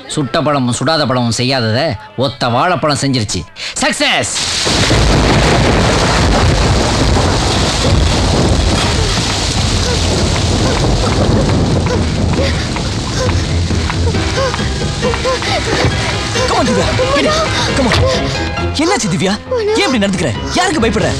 சுட்ட பழமும் சுடாத பழமும் செய்யாததை ஒத்த வாழைப்பழம் செஞ்சிருச்சு success come on Divya get it. Come on. என்னாச்சு திவ்யா ஏன் இப்படி நடந்துக்கிற யாருக்கு பயப்படுற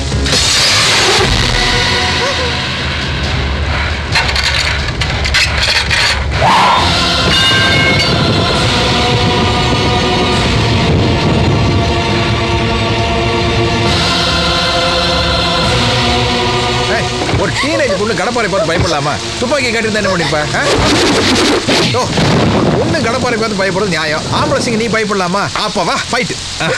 ஏய், ஒரு டீனேஜ் பொண்ணு கடப்பாறை பார்த்து பயப்படலாமா துப்பாக்கி காட்டி என்ன பண்ணிருப்ப ஆ? ஓ பொண்ணு கடப்பாறை பார்த்து பயப்படுறது நியாயம் ஆம்பளை சிங்க நீ பயப்படலாமா அப்ப வா ஃபைட்டு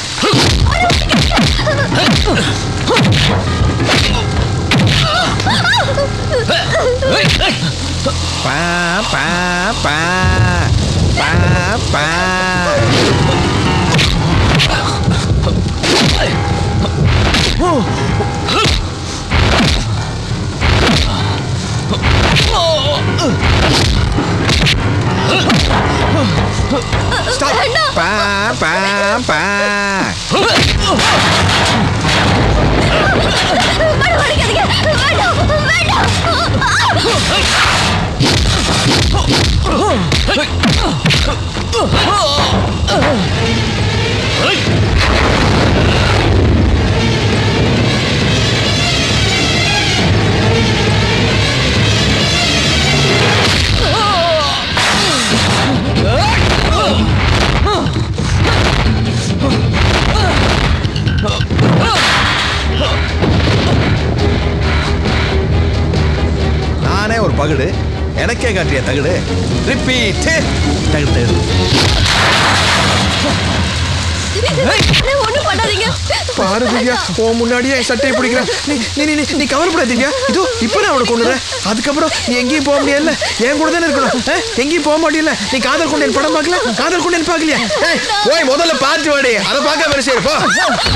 பா பா பா பா பா ஸ்டாப் பா பா பா நானே ஒரு பகடு எனக்கே காட்டிய தகடு ரிப்பீட் தகடு தகடு ஒண்ணும் பண்ணாதீங்க பாரு திவ்யா உன் முன்னாடியே என் சட்டையை பிடிக்கிறேன் நீ நீ நீ நீ- நீ கவலைப்படாத திவ்யா இதோ இப்போ நான் அவனை கொண்டுறேன் அதுக்கப்புறம் நீ எங்கேயும் போக முடியல என் கூட தானே இருக்கணும் ஆ? எங்கேயும் போக முடியல நீ காதல் கொண்டு என் படம் பார்க்கல காதல் கொண்டு என் பார்க்கலையா ஏய், போய் முதல்ல பார்த்து வாடி அதை பார்க்க வரி சரி போ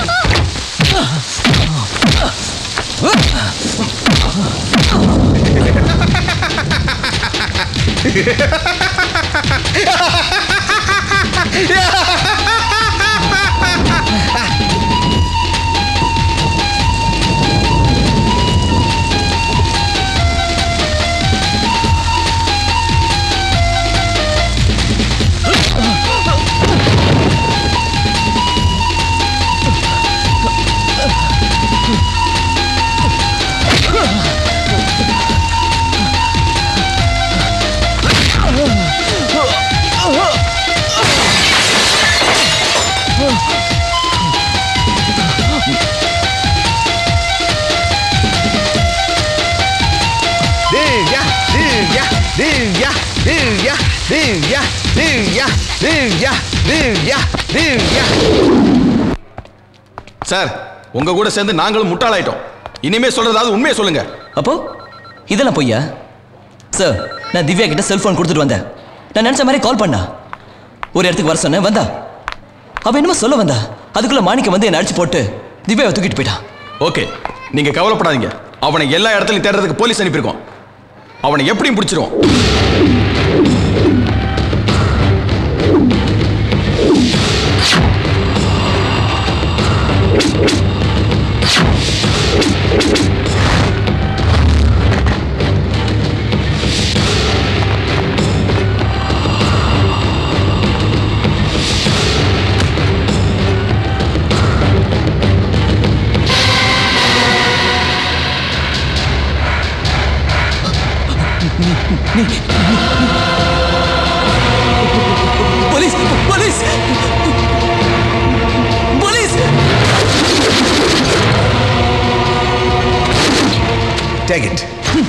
திவ்யா திவ்யா திவ்யா திவ்யா திவ்யா திவ்யா திவ்யா திவ்யா திவ்யா சார் உங்க கூட சேர்ந்து நாங்களும் முட்டாளாயிட்டோம் இனிமே சொல்றதாவது உண்மையை சொல்லுங்க அப்போ இதெல்லாம் பொய்யா சார் நான் திவ்யா கிட்ட செல்போன் கொடுத்துட்டு வந்தேன் நான் நினைச்ச மாதிரி கால் பண்ணா ஒரு இடத்துக்கு வர சொன்னேன் வந்தா அவ என்னமோ சொல்ல வந்தா அதுக்குள்ள மாணிக்கம் வந்து என்னை அடிச்சு போட்டு திவ்யாவை தூக்கிட்டு போயிட்டான் ஓகே நீங்க கவலைப்படாதீங்க அவனை எல்லா இடத்துலயும் தேடுறதுக்கு போலீஸ் அனுப்பியிருக்கோம் அவனை எப்படியும் பிடிச்சிருவோம் police police police take it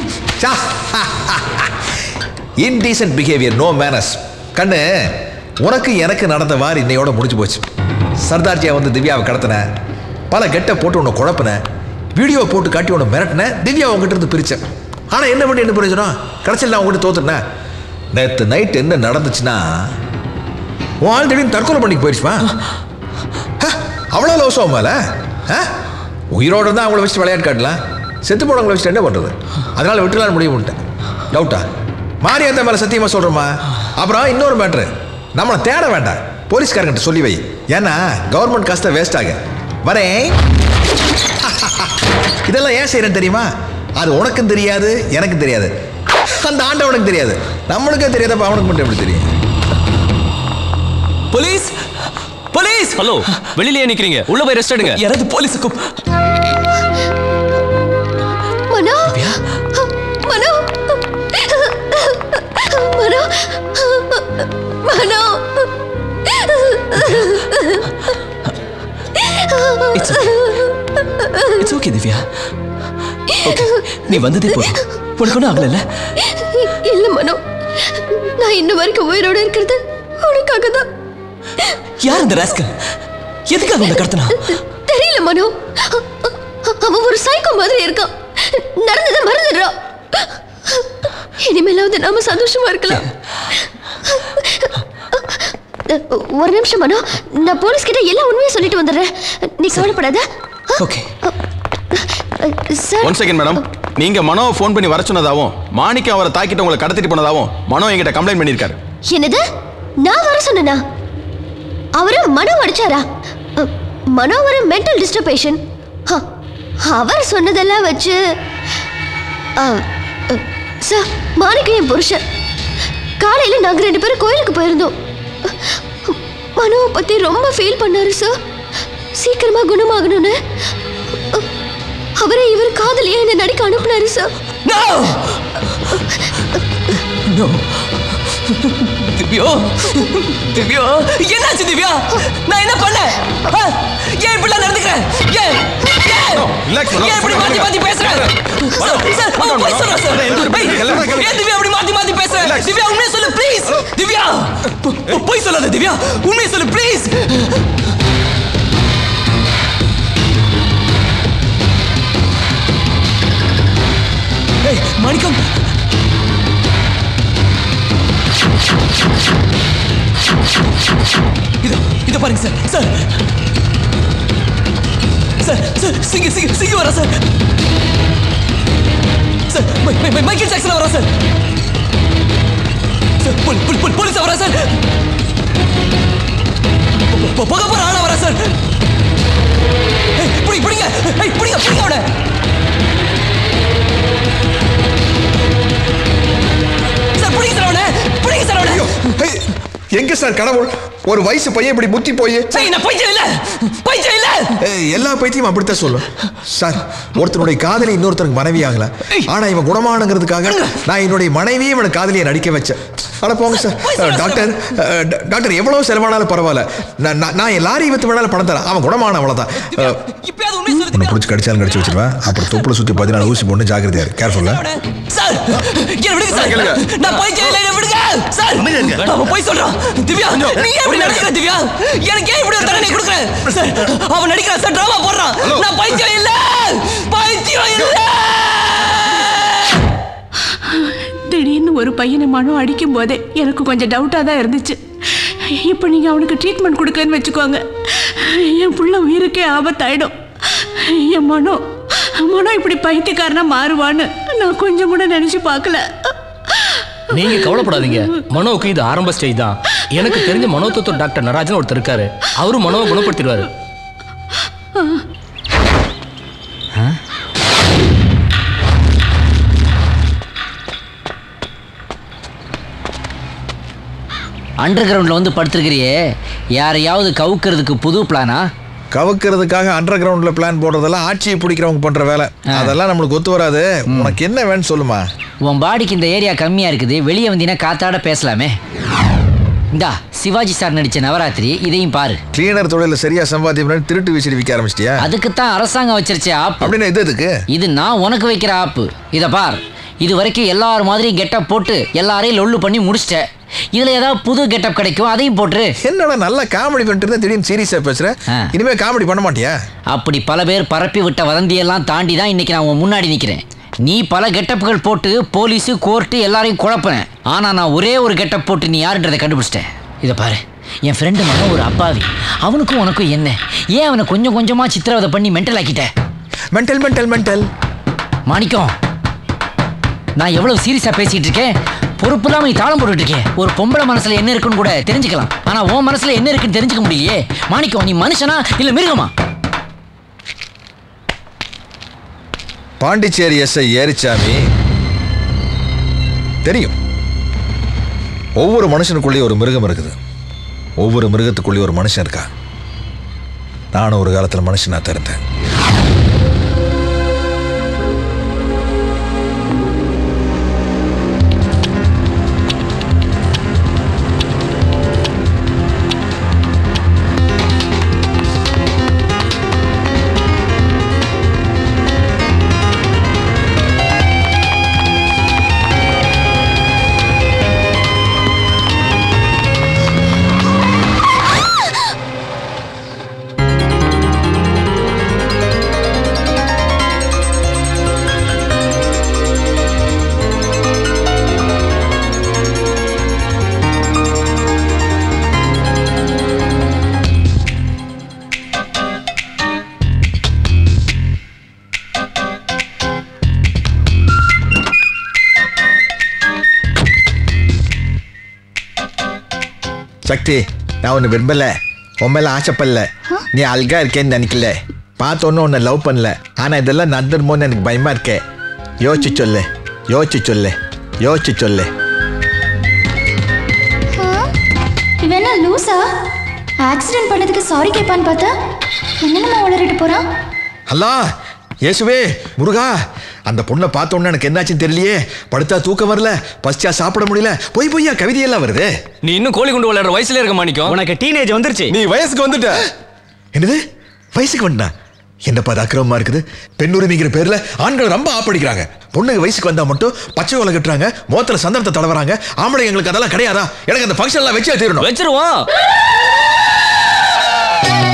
indecent behaviour no manners கண்ணு உனக்கு எனக்கு நடந்த வாரி இன்னையோட முடிஞ்சு போச்சு சர்தார்ஜியா வந்து திவ்யாவை கடத்தின பல கெட்ட போட்டு உன்னை குழப்பின வீடியோ போட்டு காட்டி உன்னை மிரட்டின திவ்யா உங்ககிட்ட இருந்து பிரிச்சேன் ஆனால் என்ன பண்ணி என்ன பிரயோஜனம் கடைசியில் நான் உங்ககிட்ட தோத்துனேன் நேற்று நைட் என்ன நடந்துச்சுன்னா உன் ஆள் திடீர்னு தற்கொலை பண்ணிக்கு போயிடுச்சுமா அவ்வளோ லவசம் மேல ஆ? உயிரோட இருந்தால் அவங்கள வச்சு விளையாட்டு காட்டலாம் செத்து போனவங்கள வச்சுட்டு என்ன பண்ணுறது அதனால் விட்டுலான்னு முடிவு பண்ணிட்டேன் டவுட்டா மாரியாத்தா மேலே சத்தியமாக சொல்கிறோமா அப்புறம் இன்னொரு மேட்ரு நம்மளை தேட வேண்டாம் போலீஸ்காரங்கிட்ட சொல்லி வை ஏன்னா கவர்மெண்ட் காசு தான் வேஸ்ட் ஆக வரேன் இதெல்லாம் ஏன் செய்யறேன் தெரியுமா அது உனக்கும் தெரியாது எனக்கும் தெரியாது அந்த ஆண்டவனுக்கு தெரியாது நம்மளுக்கே தெரியாதப்ப அவனுக்கு மட்டும் எப்படி தெரியும் போலீஸ் போலீஸ் ஹலோ வெளியிலே நிக்கிறீங்க உள்ள போய் ரெஸ்ட் எடுங்க யாராவது போலீஸுக்கு Mano Mano Mano Mano it's it's okay Divya okay நீ வந்ததே போதும் உனக்கு ஒன்றும் ஆகலைல்ல இல்ல மனோ நான் இன்ன வரைக்கும் உயிரோட இருக்கிறது உனக்காக தான் யார் இந்த ராஸ்கல் எதுக்காக உன்னை கடத்தினா தெரியல மனோ அவன் ஒரு சைக்கோ மாதிரி இருக்கான் நடந்ததை மறந்துடுறான் இனிமேலாவது நாம சந்தோஷமா இருக்கலாம் ஒரு நிமிஷம் மனோ நான் போலீஸ் கிட்ட எல்லா உண்மையும் சொல்லிட்டு வந்துடுறேன் நீ கவலைப்படாத okay sir one second madam நீங்க மனோவை ஃபோன் பண்ணி வர சொன்னதாவும் மாணிக்கம் அவரை தாக்கிட்டு உங்களை கடத்திட்டு போனதாவும் மனோ என்கிட்ட கம்ப்ளைண்ட் பண்ணியிருக்காரு என்னது நான் வர சொன்னனா அவரு மனோ அடிச்சாரா அ, மனோ ஒரு மென்டல் டிஸ்டர்பேஷன் அவர் சொன்னதெல்லாம் வச்சு அ, அ, சார் மாணிக்கம் என் புருஷன் காலையில நாங்க ரெண்டு பேரும் கோயிலுக்கு போயிருந்தோம் மனோவை பத்தி ரொம்ப ஃபீல் பண்ணாரு சார் சீக்கிரமா குணமாகணும்னு அ, அவரே இவர் காதலியா என்ன நடிக்க அனுப்புனாரு sir no no Divya Divya என்னாச்சு திவ்யா நான் என்ன பண்ணேன் ஆ? ஏன் இப்படிலாம் நடந்துக்கிறேன் ஏன் ஏன் No, relax, Mano. ஏன் இப்படி மாத்தி மாத்தி பேசுறேன் சார், சார், அவன் போய் சொல்றான் சார். ஏய், ஏன் திவ்யா இப்படி மாத்தி மாத்தி பேசுற திவ்யா உண்மையை சொல்லு ப்ளீஸ் திவ்யா பொ- பொ- பொய் சொல்லாத திவ்யா உண்மையை சொல்லு ப்ளீஸ் ஏய் மாணிக்கம் இது இத பாருங்க சார் சார் சார் சார் சிங்க சிங்க சிங்க வரா சார் சார் மை- மை- மை- மைக்கேல் ஜாக்சன் வரா சார் சார் போலி- போலி- போலி- போலீஸ் வரா சார் பொ- பொ- புகை போற ஆளா வரா சார் ஏய், பிடி பிடிங்க ஏய், பிடிங்க பிடிங்க அவனை சார் பிடிங்க சார் அவனை பிடிங்க சார் அவனை ஹேய், எங்க சார் கடவுள் ஒரு வயசு பையன் இப்படி முத்தி போய் சரி நான் பைத்தியம் இல்ல பைத்தியம் இல்ல ஏய், எல்லா பைத்தியம் அப்படித்தான் சொல்லும் சார் ஒருத்தனுடைய காதலி இன்னொருத்தனுக்கு மனைவி ஆகல ஆனா இவன் குணமானுங்கிறதுக்காக நான் என்னுடைய மனைவியை இவனை காதலியை நடிக்க வச்சேன் அட போங்க சார் அஹ், டாக்டர் அஹ், ட- டாக்டர் எவ்வளவு செலவானாலும் பரவாயில்ல நான் நான்- நான் என் லாரி வித்து வேணாலும் பணம் தரேன் அவன் குணமான அவ்வளவுதான் அஹ், இப்பயாவது உண்மை சொல்லு உன்னை பிடிச்சி கடிச்சாலும் கடிச்சு வச்சிருவேன் அப்புறம் தொப்புல சுத்தி பதினாலு ஊசி போட்டு ஜாக்கிரதையா இரு கேர்ஃபுல்லா சார் என்ன விடுங்க சார் கேளுங்க. நான் போய் ஜெயில என்ன விடுங்க சார் அவன் போய் சொல்றான் திவ்யா நீ ஏன் இப்படி நடிக்கிற திவ்யா எனக்கு ஏன் இப்படி ஒரு தண்டனை கொடுக்குற சார் அவன் நடிக்கிறான் சார் டிராமா போடுறான் நான் பைத்தியம் இல்ல பைத்தியம் இல்ல திடீர்னு ஒரு பையனை மனம் அடிக்கும் போதே எனக்கு கொஞ்சம் டவுட்டாக தான் இருந்துச்சு இப்போ நீங்கள் அவனுக்கு ட்ரீட்மெண்ட் கொடுக்கன்னு வச்சுக்கோங்க என் புள்ள உயிருக்கே ஆபத்தாயிடும் என் மனோ மனோ இப்படி பைத்தியக்காரனா மாறுவான்னு நான் கொஞ்சம் கூட நினச்சி பார்க்கல நீங்க கவலைப்படாதீங்க மனோவுக்கு இது ஆரம்ப ஸ்டேஜ் தான் எனக்கு தெரிஞ்ச மனோதத்துவ டாக்டர் நடராஜன் ஒருத்தர் இருக்காரு அவரும் மனோவை குணப்படுத்திடுவாரு அண்டர் கிரவுண்டில் வந்து படுத்துருக்கிறியே யாரையாவது கவுக்கிறதுக்கு புது பிளானா கவுக்கிறதுக்காக அண்டர் கிரவுண்ட்ல பிளான் போடுறதெல்லாம் ஆட்சியை பிடிக்கிறவங்க பண்ற வேலை அதெல்லாம் நம்மளுக்கு ஒத்து வராது உனக்கு என்ன வேணும்னு சொல்லுமா உன் பாடிக்கு இந்த ஏரியா கம்மியாக இருக்குது வெளியே வந்தீங்கன்னா காத்தாட பேசலாமே இந்தா சிவாஜி சார் நடித்த நவராத்திரி இதையும் பாரு கிளீனர் தொழில சரியா சம்பாத்தியம் பண்ணி திருட்டு வீசிட்டு விற்க ஆரம்பிச்சிட்டியா அதுக்குத்தான் அரசாங்கம் வச்சிருச்சே ஆப் அப்படின்னா இது எதுக்கு இது நான் உனக்கு வைக்கிற ஆப்பு இதை பார் இது வரைக்கும் எல்லார் மாதிரியும் கெட்டப் போட்டு எல்லாரையும் லொல்லு பண்ணி முடிச்சிட்டேன் இதில் ஏதாவது புது கெட்டப் கிடைக்கும் அதையும் போட்டுரு என்னடா நல்லா காமெடி பண்ணிட்டு இருந்தா திடீர்னு சீரியஸா பேசுற ஆ. இனிமே காமெடி பண்ண மாட்டியா அப்படி பல பேர் பரப்பி விட்ட வதந்தியெல்லாம் தாண்டி தான் இன்னைக்கு நான் உன் முன்னாடி நிற்கிறேன் நீ பல கெட்டப்புகள் போட்டு போலீஸு கோர்ட்டு எல்லாரையும் குழப்பினேன் ஆனால் நான் ஒரே ஒரு கெட்டப் போட்டு நீ யாருன்றதை கண்டுபிடிச்சிட்டேன் இதை பாரு என் ஃப்ரெண்டு மகன் ஒரு அப்பாவி அவனுக்கும் உனக்கும் என்ன ஏன் அவனை கொஞ்சம் கொஞ்சமாக சித்திரவதை பண்ணி மென்டல் ஆக்கிட்ட மென்டல் மென்டல் மென்டல் மாணிக்கம் நான் எவ்வளவு சீரியஸாக பேசிட்டு இருக்கேன் பொறுப்பு தான் நீ தாளம் போட்டுட்டு இருக்கே ஒரு பொம்பளை மனசுல என்ன இருக்குன்னு கூட தெரிஞ்சுக்கலாம் ஆனா உன் மனசுல என்ன இருக்குன்னு தெரிஞ்சுக்க முடியலையே மாணிக்கம் நீ மனுஷனா இல்ல மிருகமா பாண்டிச்சேரி எஸ்ஐ ஏரிச்சாமி தெரியும் ஒவ்வொரு மனுஷனுக்குள்ளேயும் ஒரு மிருகம் இருக்குது ஒவ்வொரு மிருகத்துக்குள்ளேயும் ஒரு மனுஷன் இருக்கா நானும் ஒரு காலத்தில் மனுஷனா திறந்தேன் சக்தி நான் ஒன்று விரும்பல உன் மேல ஆசைப்படல நீ அழகா இருக்கேன்னு நினைக்கல பார்த்தோன்னு உன்னை லவ் பண்ணல ஆனா இதெல்லாம் நடந்துருமோன்னு எனக்கு பயமா இருக்கே யோசிச்சு சொல்லு யோசிச்சு சொல்லு யோசிச்சு சொல்லு இவன் என்ன லூசா ஆக்சிடென்ட் பண்ணதுக்கு சாரி கேட்பான்னு பார்த்தா என்னென்னமா உளறிட்டு போறான் ஹலோ இயேசுவே முருகா அந்த பொண்ணை பார்த்த உடனே எனக்கு என்னாச்சுன்னு தெரியலையே படுத்தா தூக்கம் வரல பசிச்சா சாப்பிட முடியல பொய் பொய்யா கவிதையெல்லாம் வருது நீ இன்னும் கோழி குண்டு விளையாடுற வயசுல இருக்க மாணிக்கம் உனக்கு டீனேஜ் வந்துருச்சு நீ வயசுக்கு வந்துட்ட என்னது வயசுக்கு வந்தா என்னப்பா அது அக்கிரமமா இருக்குது பெண் உரிமைங்கிற பேர்ல ஆண்கள் ரொம்ப ஆப்படிக்கிறாங்க பொண்ணுங்க வயசுக்கு வந்தா மட்டும் பச்சை ஓலை கட்டுறாங்க மோத்துல சந்தனத்தை தடவறாங்க ஆம்பளை எங்களுக்கு அதெல்லாம் கிடையாதா எனக்கு அந்த ஃபங்க்ஷன் எல்லாம் வச்சே தீரணும் வச்சிருவோம்